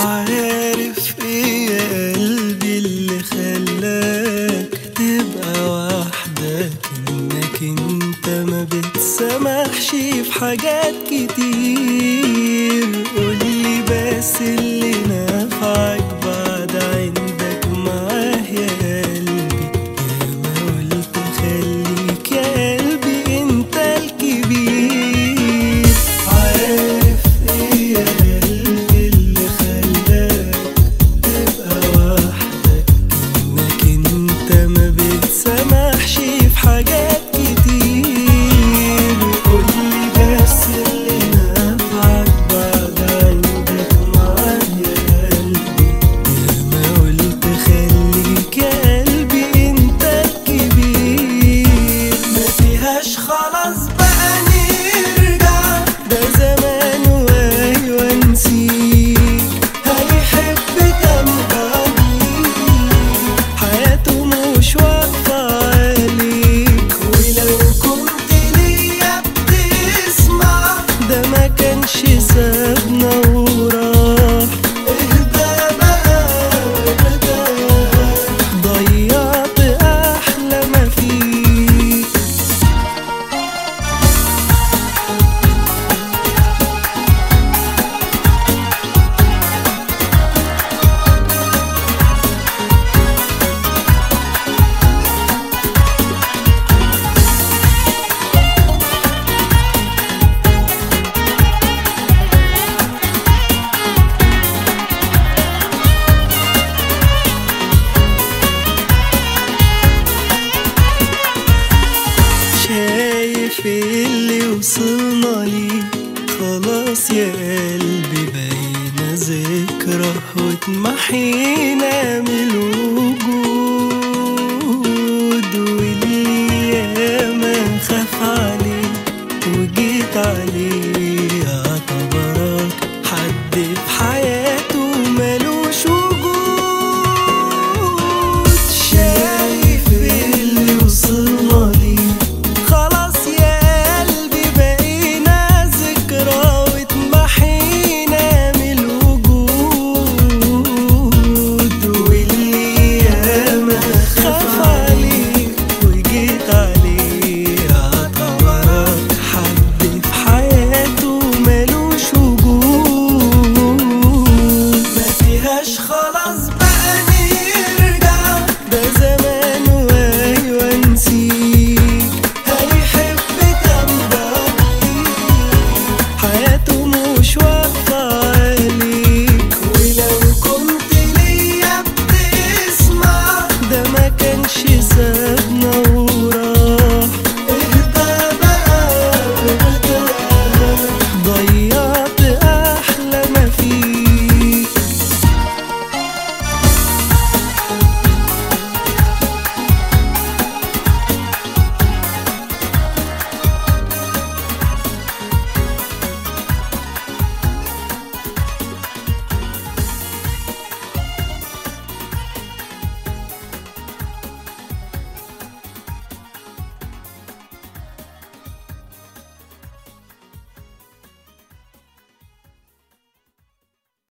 عارف ايه يا قلبي اللي خلاك تبقى وحدك انك انت ما بتسامحش في حاجات كتير قولي بس اللي نفعك بعد عندك معاه يا قلبي يا ما قلت خليك يا قلبي انت الكبير عارف ايه يا قلبي اللي خلاك تبقى وحدك انك انت ما بتسامحش في حاجات كتير قولي بس اللي نفعك بعد عندك معايا يا قلبي يا ما قلت خليك يا قلبي انت الكبير ما فيهاش خلاص بقى نرجع ده زمان وايوه نسيك هيحب كام بعديك حياته مش واقفة عليك ولو كنت ليا بتسمع ده ما كانش سابنا وراح اهدى بقى اهدى ضيعت احلى ما فيك شايف اللي وصلنا ليه خلاص يا قلبي بقينا ذكرى واتمحينا من الوجود